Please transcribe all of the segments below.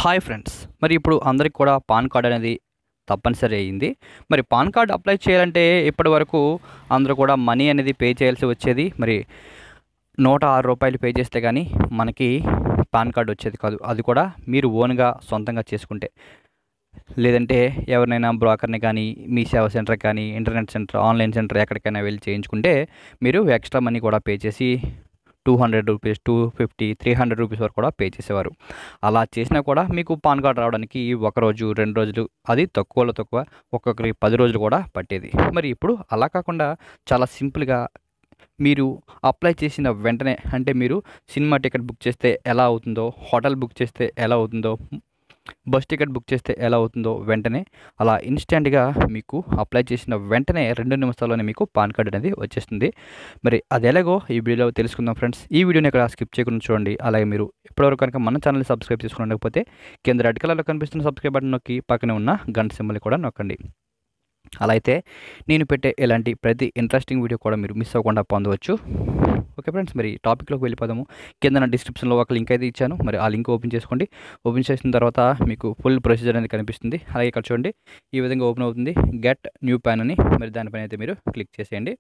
hi friends మరి ఇప్పుడు అందరికి కూడా పాన్ కార్డ్ అనేది తప్పనిసరి అయ్యింది మరి పాన్ కార్డ్ అప్లై చేయాలంటే ఇప్పటి వరకు అందరూ కూడా మనీ అనేది పే చేయాల్సి వచ్చేది మరి నూట ఆరు రూపాయలు పే చేస్తే కానీ మనకి పాన్ కార్డ్ వచ్చేది కాదు అది కూడా మీరు ఓన్గా సొంతంగా చేసుకుంటే లేదంటే ఎవరినైనా బ్రోకర్ని కానీ మీ సేవ సెంటర్ కానీ ఇంటర్నెట్ సెంటర్ ఆన్లైన్ సెంటర్ ఎక్కడికైనా వెళ్ళి చేయించుకుంటే మీరు ఎక్స్ట్రా మనీ కూడా పే చేసి two hundred rupees two fifty three hundred rupees వరకు కూడా పే చేసేవారు అలా చేసినా కూడా మీకు పాన్ కార్డ్ రావడానికి ఒక రోజు రెండు రోజులు అది తక్కువలో తక్కువ ఒక్కొక్కరికి పది రోజులు కూడా పట్టేది మరి ఇప్పుడు అలా కాకుండా చాలా సింపుల్గా మీరు అప్లై చేసిన వెంటనే అంటే మీరు సినిమా టికెట్ బుక్ చేస్తే ఎలా అవుతుందో హోటల్ బుక్ చేస్తే ఎలా అవుతుందో బస్ టికెట్ బుక్ చేస్తే ఎలా అవుతుందో వెంటనే అలా ఇన్స్టెంట్గా మీకు అప్లై చేసిన వెంటనే రెండు నిమిషాల్లోనే మీకు పాన్ కార్డ్ అనేది వచ్చేస్తుంది మరి అది ఎలాగో ఈ వీడియోలో తెలుసుకుందాం ఫ్రెండ్స్ ఈ వీడియోని ఇక్కడ స్కిప్ చేయకుండా చూడండి అలాగే మీరు ఇప్పటివరకు కనుక మన ఛానల్ని సబ్స్క్రైబ్ చేసుకునకపోతే కింద రెడ్ కలర్లో కనిపిస్తున్న సబ్స్క్రైబ్ బటన్ నొక్కి పక్కనే ఉన్న గంట సింబల్ కూడా నొక్కండి అలా అయితే నేను పెట్టే ఇలాంటి ప్రతి ఇంట్రెస్టింగ్ వీడియో కూడా మీరు మిస్ అవ్వకుండా పొందవచ్చు ఓకే ఫ్రెండ్స్ మరి టాపిక్లోకి వెళ్ళిపోదాము కింద నా డిస్క్రిప్షన్లో ఒక లింక్ అయితే ఇచ్చాను మరి ఆ లింక్ ఓపెన్ చేసుకోండి ఓపెన్ చేసిన తర్వాత మీకు ఫుల్ ప్రొసీజర్ అనేది కనిపిస్తుంది అలాగే ఇక్కడ చూడండి ఈ విధంగా ఓపెన్ అవుతుంది గెట్ న్యూ ప్యాన్ అని మరి దానిపైన అయితే మీరు క్లిక్ చేసేయండి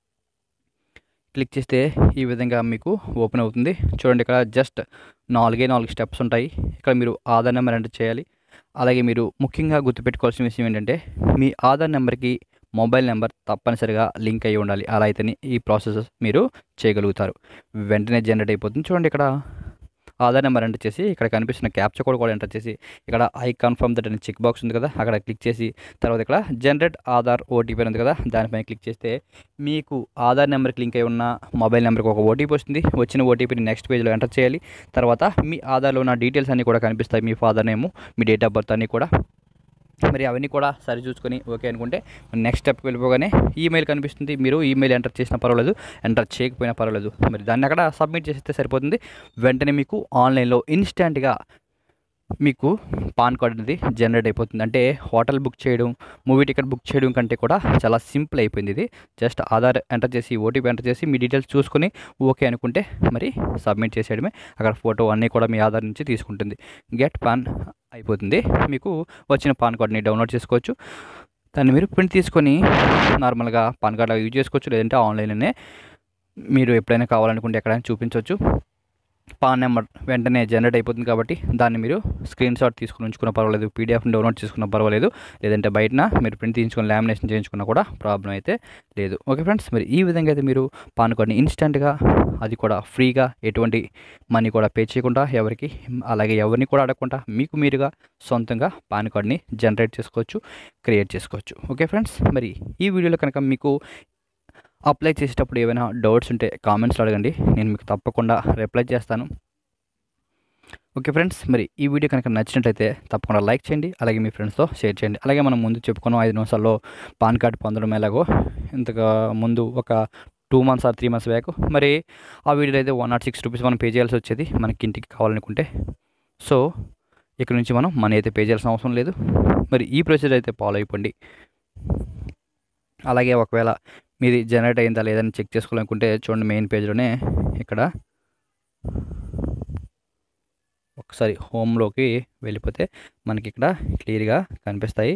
క్లిక్ చేస్తే ఈ విధంగా మీకు ఓపెన్ అవుతుంది చూడండి ఇక్కడ జస్ట్ నాలుగే నాలుగు స్టెప్స్ ఉంటాయి ఇక్కడ మీరు ఆధార్ నెంబర్ ఎంటర్ చేయాలి అలాగే మీరు ముఖ్యంగా గుర్తుపెట్టుకోవాల్సిన విషయం ఏంటంటే మీ ఆధార్ నెంబర్కి మొబైల్ నెంబర్ తప్పనిసరిగా లింక్ అయ్యి ఉండాలి అలా అయితేనే ఈ ప్రాసెస్ మీరు చేయగలుగుతారు వెంటనే జనరేట్ అయిపోతుంది చూడండి ఇక్కడ ఆధార్ నెంబర్ ఎంటర్ చేసి ఇక్కడ కనిపిస్తున్న క్యాప్చర్ కోడ్ కూడా ఎంటర్ చేసి ఇక్కడ ఐ కన్ఫర్మ్ దట్ అనే చెక్ బాక్స్ ఉంది కదా అక్కడ క్లిక్ చేసి తర్వాత ఇక్కడ జనరేట్ ఆధార్ ఓటీపీ ఉంది కదా దానిపైన క్లిక్ చేస్తే మీకు ఆధార్ నెంబర్కి లింక్ అయి ఉన్న మొబైల్ నెంబర్కి ఒక ఓటీపీ వస్తుంది వచ్చిన ఓటీపీని నెక్స్ట్ పేజ్లో ఎంటర్ చేయాలి తర్వాత మీ ఆధార్లో ఉన్న డీటెయిల్స్ అన్నీ కూడా కనిపిస్తాయి మీ ఫాదర్ నేము మీ డేట్ ఆఫ్ బర్త్ అన్నీ కూడా మరి అవన్నీ కూడా సరి చూసుకొని ఓకే అనుకుంటే నెక్స్ట్ స్టెప్కి వెళ్ళిపోగానే ఈమెయిల్ కనిపిస్తుంది మీరు ఈమెయిల్ ఎంటర్ చేసినా పర్వాలేదు ఎంటర్ చేయకపోయినా పర్వాలేదు మరి దాన్ని అక్కడ సబ్మిట్ చేస్తే సరిపోతుంది వెంటనే మీకు ఆన్లైన్లో ఇన్స్టెంట్గా మీకు పాన్ కార్డ్ అనేది జనరేట్ అయిపోతుంది అంటే హోటల్ బుక్ చేయడం మూవీ టికెట్ బుక్ చేయడం కంటే కూడా చాలా సింపుల్ అయిపోయింది ఇది జస్ట్ ఆధార్ ఎంటర్ చేసి ఓటీపీ ఎంటర్ చేసి మీ డీటెయిల్స్ చూసుకొని ఓకే అనుకుంటే మరి సబ్మిట్ చేసేయడమే అక్కడ ఫోటో అన్నీ కూడా మీ ఆధార్ నుంచి తీసుకుంటుంది గెట్ పాన్ అయిపోతుంది మీకు వచ్చిన పాన్ కార్డ్ని డౌన్లోడ్ చేసుకోవచ్చు దాన్ని మీరు ప్రింట్ తీసుకొని నార్మల్గా పాన్ కార్డ్ యూజ్ చేసుకోవచ్చు లేదంటే ఆన్లైన్లోనే మీరు ఎప్పుడైనా కావాలనుకుంటే ఎక్కడైనా చూపించవచ్చు పాన్ నెంబర్ వెంటనే జనరేట్ అయిపోతుంది కాబట్టి దాన్ని మీరు స్క్రీన్ షాట్ తీసుకుని ఉంచుకున్న పర్వాలేదు పీడిఎఫ్ని డౌన్లోడ్ చేసుకున్న పర్వాలేదు లేదంటే బయటన మీరు ప్రింట్ తీయించుకొని లామినేషన్ చేయించుకున్నా కూడా ప్రాబ్లం అయితే లేదు ఓకే ఫ్రెండ్స్ మరి ఈ విధంగా అయితే మీరు పాన్ కార్డ్ని ఇన్స్టెంట్గా అది కూడా ఫ్రీగా ఎటువంటి మనీ కూడా పే చేయకుండా ఎవరికి అలాగే ఎవరిని కూడా అడగకుండా మీకు మీరుగా సొంతంగా పాన్ కార్డ్ని జనరేట్ చేసుకోవచ్చు క్రియేట్ చేసుకోవచ్చు ఓకే ఫ్రెండ్స్ మరి ఈ వీడియోలో కనుక మీకు అప్లై చేసేటప్పుడు ఏమైనా డౌట్స్ ఉంటే కామెంట్స్ అడగండి నేను మీకు తప్పకుండా రిప్లై చేస్తాను ఓకే ఫ్రెండ్స్ మరి ఈ వీడియో కనుక నచ్చినట్లయితే తప్పకుండా లైక్ చేయండి అలాగే మీ ఫ్రెండ్స్తో షేర్ చేయండి అలాగే మనం ముందు చెప్పుకున్నాం ఐదు నిమిషాల్లో పాన్ కార్డ్ పొందడం ఎలాగో ఇంతగా ముందు ఒక two months or three months back మరి ఆ వీడియోలో అయితే వన్ నాట్ సిక్స్ రూపీస్ మనం పే చేయాల్సి వచ్చేది మనకి ఇంటికి కావాలనుకుంటే సో ఇక్కడ నుంచి మనం మనీ అయితే పే చేయాల్సిన అవసరం లేదు మరి ఈ ప్రొసీజర్ అయితే ఫాలో అయిపోండి అలాగే ఒకవేళ మీది జనరేట్ అయిందా లేదని చెక్ చేసుకోవాలనుకుంటే చూడండి మెయిన్ పేజ్లోనే ఇక్కడ ఒకసారి హోమ్లోకి వెళ్ళిపోతే మనకి ఇక్కడ క్లియర్గా కనిపిస్తాయి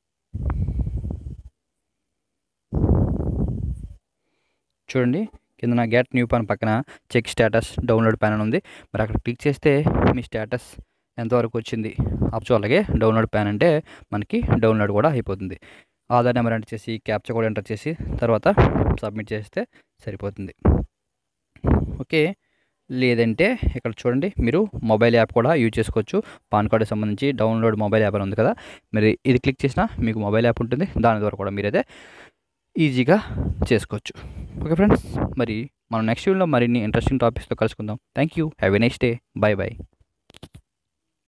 చూడండి కింద నా గెట్ న్యూ పాన్ పక్కన చెక్ స్టేటస్ డౌన్లోడ్ ప్యాన్ అని ఉంది మరి అక్కడ క్లిక్ చేస్తే మీ స్టేటస్ ఎంతవరకు వచ్చింది అప్చు అలాగే డౌన్లోడ్ ప్యాన్ అంటే మనకి డౌన్లోడ్ కూడా అయిపోతుంది ఆధార్ నెంబర్ ఎంటర్ చేసి క్యాప్చర్ కూడా ఎంటర్ చేసి తర్వాత సబ్మిట్ చేస్తే సరిపోతుంది ఓకే లేదంటే ఇక్కడ చూడండి మీరు మొబైల్ యాప్ కూడా యూజ్ చేసుకోవచ్చు పాన్ కార్డు సంబంధించి డౌన్లోడ్ మొబైల్ యాప్ అని ఉంది కదా మరి ఇది క్లిక్ చేసినా మీకు మొబైల్ యాప్ ఉంటుంది దాని ద్వారా కూడా మీరైతే ఈజీగా చేసుకోవచ్చు ఓకే ఫ్రెండ్స్ మరి మనం నెక్స్ట్ వీడియోలో మరిన్ని ఇంట్రెస్టింగ్ టాపిక్స్తో కలుసుకుందాం thank you have a next day bye bye